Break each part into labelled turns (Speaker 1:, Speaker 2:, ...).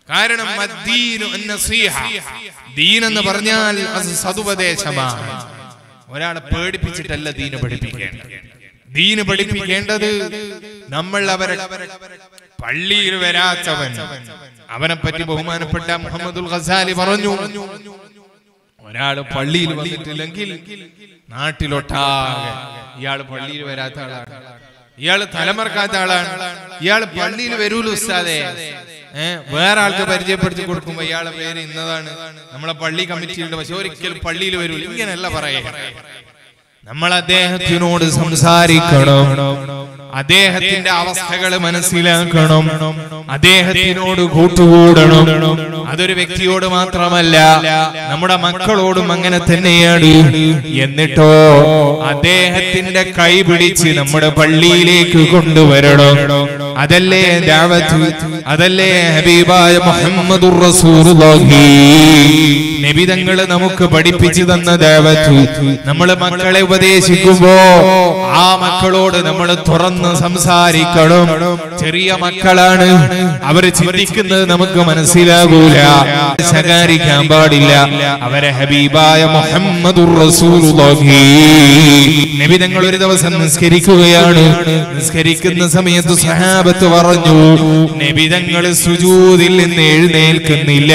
Speaker 1: കാരണം അദ്ദീനു അന്നസീഹ. ദീൻ എന്ന് പറഞ്ഞാൽ അത് സതുപദേശമാണ് ഒരാളെ പേടിപ്പിച്ചിട്ടല്ല ദീന് പഠിപ്പിക്കേണ്ടത് ദീന് പഠിപ്പിക്കേണ്ടത് നമ്മൾ അവരെ പള്ളിയിൽ വരാത്തവൻ അവനെ പറ്റി ബഹുമാനപ്പെട്ട മുഹമ്മദുൽ ഖസാലി പറഞ്ഞു ഒരാള് പള്ളിയിൽ വന്നിട്ടില്ലെങ്കിൽ നാട്ടിലൊട്ടാകെ ഇയാള് പള്ളിയിൽ വരാത്ത ആളാണ് ഇയാള് തലമറക്കാത്ത ആളാണ് ഇയാള് പള്ളിയിൽ വരൂല ഉസ്താദേ ഏഹ് വേറെ ആൾക്ക് പരിചയപ്പെടുത്തി കൊടുക്കുമ്പോ ഇയാളെ പേര് ഇന്നതാണ് നമ്മളെ പള്ളി കമ്മിറ്റിയുണ്ട് പക്ഷെ ഒരിക്കലും പള്ളിയിൽ വരൂല ഇങ്ങനെയല്ല പറയാ നമ്മൾ അദ്ദേഹത്തിനോട് സംസാരിക്കണം അദ്ദേഹത്തിന്റെ അവസ്ഥകൾ മനസ്സിലാക്കണം അദ്ദേഹത്തിനോട് കൂട്ടുകൂടണം അതൊരു വ്യക്തിയോട് മാത്രമല്ല നമ്മുടെ മക്കളോടും അങ്ങനെ തന്നെയാണ് എന്നിട്ടോ അദ്ദേഹത്തിന്റെ കൈ പിടിച്ച് നമ്മുടെ പള്ളിയിലേക്ക് കൊണ്ടുവരണം അതല്ലേ ദാവത്ത് അതല്ലേ ഹബീബായ മുഹമ്മദുർ റസൂലുള്ളാഹി നബിതങ്ങള് നമുക്ക് പഠിപ്പിച്ചു തന്ന ദേവത്ത് നമ്മൾ മക്കളെ ഉപദേശിക്കുമ്പോ ആ മക്കളോട് നമ്മൾ തുറന്ന് സംസാരിക്കണം ചെറിയ മക്കളാണ് അവര് ചിന്തിക്കുന്നത് നമുക്ക് മനസ്സിലാകൂല ശകാരിക്കാൻ പാടില്ല അവരെ ഹബീബായ മുഹമ്മദുർ റസൂലുള്ളാഹി നബിതങ്ങൾ ഒരു ദിവസം നിസ്കരിക്കുകയാണ് നിസ്കരിക്കുന്ന സമയത്ത് സഹാബത്ത് പറഞ്ഞു നബിതങ്ങൾ സുജൂദിൽ നിന്ന് എഴുന്നേൽക്കുന്നില്ല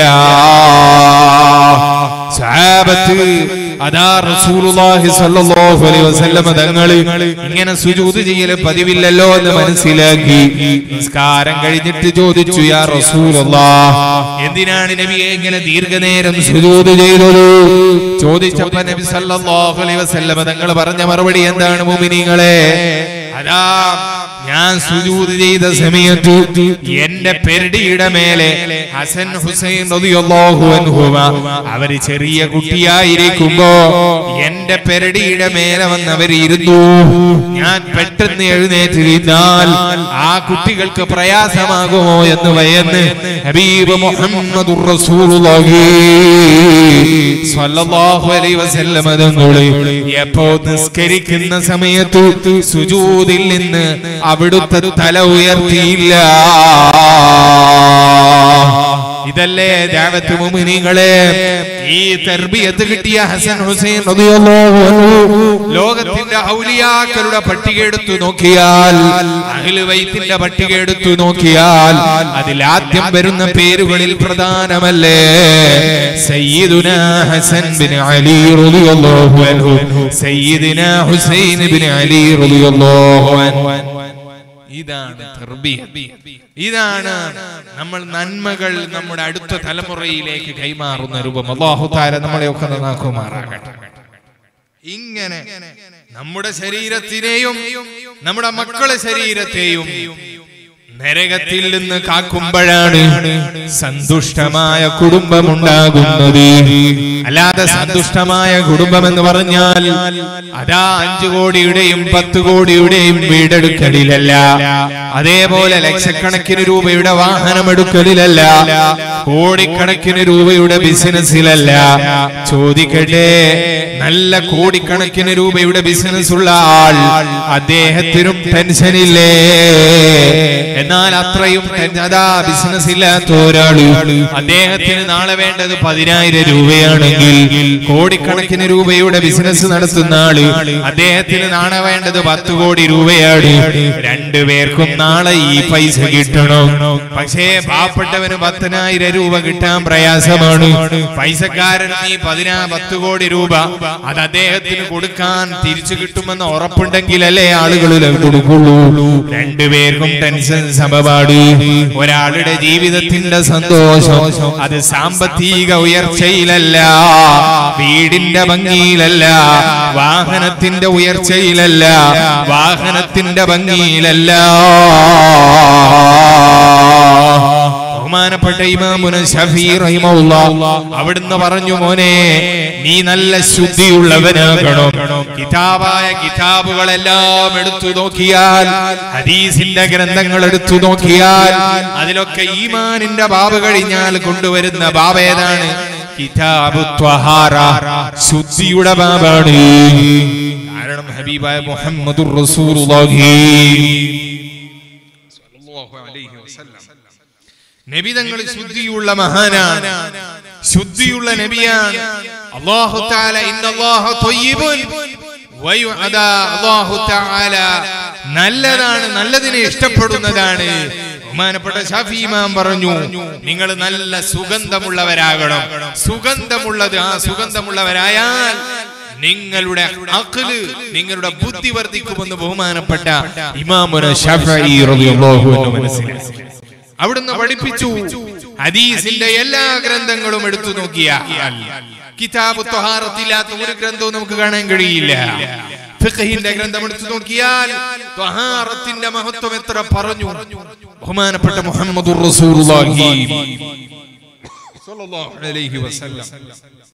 Speaker 1: സഹാബത്ത് അതാ റസൂലുള്ളാഹി സ്വല്ലല്ലാഹു അലൈഹി വസല്ലമ തങ്ങള് ഇങ്ങനെ സുജൂദ് ചെയ്യല് പതിവില്ലല്ലോ എന്ന് മനസ്സിലാക്കി നിസ്കാരം കഴിഞ്ഞിട്ട് ചോദിച്ചു യാ റസൂലുള്ളാഹ് എന്തിനാണ് നബിയെ ഇങ്ങനെ ദീർഘനേരം സുജൂദ് ചെയ്തത് ചോദിച്ചപ്പോ നബി സല്ലല്ലാഹു അലൈഹി വസല്ലമ തങ്ങൾ പറഞ്ഞ മറുപടി എന്താണ് മുഅ്മിനീങ്ങളെ അതാ ഞാൻ സുജൂദ് ചെയ്ത സമയത്ത് എന്റെ പെരടിയുടെ മേലെ ഹസൻ ഹുസൈൻ റളിയല്ലാഹു അൻഹുമ അവര് ചെറിയ കുട്ടിയായിരിക്കുമ്പോ എന്റെ പെരടിയുടെ മേലെ വന്ന് അവർ ഇരുന്നു ഞാൻ പെട്ടെന്ന് എഴുന്നേറ്റിരുന്നാൽ ആ കുട്ടികൾക്ക് പ്രയാസമാകുമോ എന്ന് ഭയന്ന് ഹബീബ് മുഹമ്മദുർ റസൂലുള്ളാഹി സ്വല്ലല്ലാഹു അലൈഹി വസല്ലം തങ്ങളെ എപ്പോ നിസ്കരിക്കുന്ന സമയത്ത് സുജൂദിൽ നിന്ന് അവിടുത്തെ തല ഉയർത്തിയില്ല ഇതല്ലേ ദാവത്ത് മുഅ്മിനീങ്ങളെ ഈ തർബിയത്ത് കിട്ടിയ ഹസൻ ഹുസൈൻ റളിയല്ലാഹു അൻഹു ലോകത്തിന്റെ ഔലിയാക്കളുടെ പട്ടിക എടുത്തു നോക്കിയാൽ അഹ്ലു ബൈത്തിന്റെ പട്ടിക എടുത്തു നോക്കിയാൽ അതിൽ ആദ്യം വരുന്ന പേരുകളിൽ പ്രധാനമല്ലേ സയ്യിദുന ഹസൻ ബിൻ അലി റളിയല്ലാഹു അൻഹു സയ്യിദുന ഹുസൈൻ ബിൻ അലി റളിയല്ലാഹു അൻഹു ഇതാണ് തർബിയത്ത്. ഇതാണ് നമ്മൾ നന്മകൾ നമ്മുടെ അടുത്ത തലമുറയിലേക്ക് കൈമാറുന്ന രൂപം അള്ളാഹു താര നമ്മളെയൊക്കെ നന്നാക്കുമാറാകട്ടെ ഇങ്ങനെ നമ്മുടെ ശരീരത്തിനെയും നമ്മുടെ മക്കളെ ശരീരത്തെയും നരകത്തിൽ നിന്ന് കാക്കുമ്പോഴാണ് സന്തുഷ്ടമായ കുടുംബമുണ്ടാകുന്നത് അല്ലാതെ സന്തുഷ്ടമായ കുടുംബം എന്ന് പറഞ്ഞാൽ അതാ അഞ്ചു കോടിയുടെയും പത്ത് കോടിയുടെയും വീടെടുക്കലിലല്ല അതേപോലെ ലക്ഷക്കണക്കിന് രൂപയുടെ വാഹനമെടുക്കലിലല്ല കോടിക്കണക്കിന് രൂപയുടെ ബിസിനസ്സിലല്ല ചോദിക്കട്ടെ നല്ല കോടിക്കണക്കിന് രൂപയുടെ ബിസിനസ് ഉള്ള ആൾ അദ്ദേഹത്തിനും ടെൻഷനില്ലേ എന്നാൽ അത്രയും ടെൻ- അതാ ബിസിനസ് ഇല്ലാത്ത ഒരാള് അദ്ദേഹത്തിന് നാളെ വേണ്ടത് പതിനായിരം രൂപയാണെങ്കിൽ കോടിക്കണക്കിന് രൂപയുടെ ബിസിനസ് നടത്തുന്ന ആള് അദ്ദേഹത്തിന് നാളെ വേണ്ടത് പത്ത് കോടി രൂപയാണ് രണ്ടുപേർക്കും നാളെ ഈ പൈസ കിട്ടണം പക്ഷേ പാവപ്പെട്ടവന് പത്തിനായിരം രൂപ കിട്ടാൻ പ്രയാസമാണ് പൈസക്കാരൻ ഈ പതിനാ പത്ത് കോടി രൂപ അത് അദ്ദേഹത്തിന് കൊടുക്കാൻ തിരിച്ചു കിട്ടുമെന്ന് ഉറപ്പുണ്ടെങ്കിലല്ലേ ആളുകളിൽ കൊടുക്കുള്ളൂ രണ്ടുപേർക്കും ടെൻഷൻ സമപാട് ഒരാളുടെ ജീവിതത്തിന്റെ സന്തോഷം അത് സാമ്പത്തിക ഉയർച്ചയിലല്ല വീടിന്റെ ഭംഗിയിലല്ല വാഹനത്തിന്റെ ഉയർച്ചയിലല്ല വാഹനത്തിന്റെ ഭംഗിയിലല്ല ബഹുമാനപ്പെട്ട ഇമാമുന ഷഫീ റഹിമഹുല്ലാ അവിടുന്ന് പറഞ്ഞു മോനെ നീ നല്ല ശുദ്ധിയുള്ളവനാകണം കിതാബായ കിതാബുകളെല്ലാം എടുത്തു നോക്കിയാൽ ഹദീസിന്റെ ഗ്രന്ഥങ്ങൾ എടുത്തു നോക്കിയാൽ അതിലൊക്കെ ഈമാനിന്റെ ബാബ് കഴിഞ്ഞാൽ കൊണ്ടുവരുന്ന ബാബ് ഏതാണ് കിതാബു ത്വഹാറ ശുദ്ധിയുടെ ബാബാണ് കാരണം ഹബീബായ മുഹമ്മദുർ റസൂലുള്ളാഹി സ്വല്ലല്ലാഹു അലൈഹി വസല്ലം നബി തങ്ങൾ ശുദ്ധിയുള്ള മഹാനാണ് ശുദ്ധിയുള്ള നബിയാണ് അല്ലാഹു തആല ഇന്നല്ലാഹ ത്വയ്യിബുൻ വയുഅദാ അല്ലാഹു തആല നല്ലതാണ് നല്ലതിനെ ഇഷ്ടപ്പെടുന്നതാണ് ബഹുമാനപ്പെട്ട ഷാഫി ഇമാം പറഞ്ഞു നിങ്ങൾ നല്ല സുഗന്ധമുള്ളവരാകണം സുഗന്ധമുള്ളത് ആ സുഗന്ധമുള്ളവരായാൽ നിങ്ങളുടെ അഖ്ല് നിങ്ങളുടെ ബുദ്ധി വർദ്ധിക്കുമെന്ന് ബഹുമാനപ്പെട്ട ഇമാമുന ഷാഫി റളിയല്ലാഹു അൻഹു മനസ്സിലാക്കി അവിടുന്ന് പഠിപ്പിച്ചു ഹദീസിന്റെ എല്ലാ ഗ്രന്ഥങ്ങളും എടുത്തു നോക്കിയാൽ കിതാബ് ത്വഹാറത്തില്ലാത്ത ഒരു ഗ്രന്ഥവും നമുക്ക് കാണാൻ കഴിയില്ല ഫിഖഹിന്റെ ഗ്രന്ഥം എടുത്തു നോക്കിയാൽ ത്വഹാറത്തിന്റെ മഹത്വം എത്ര പറഞ്ഞു ബഹുമാനപ്പെട്ട മുഹമ്മദുർ റസൂലുള്ളാഹി സ്വല്ലല്ലാഹു അലൈഹി വസല്ലം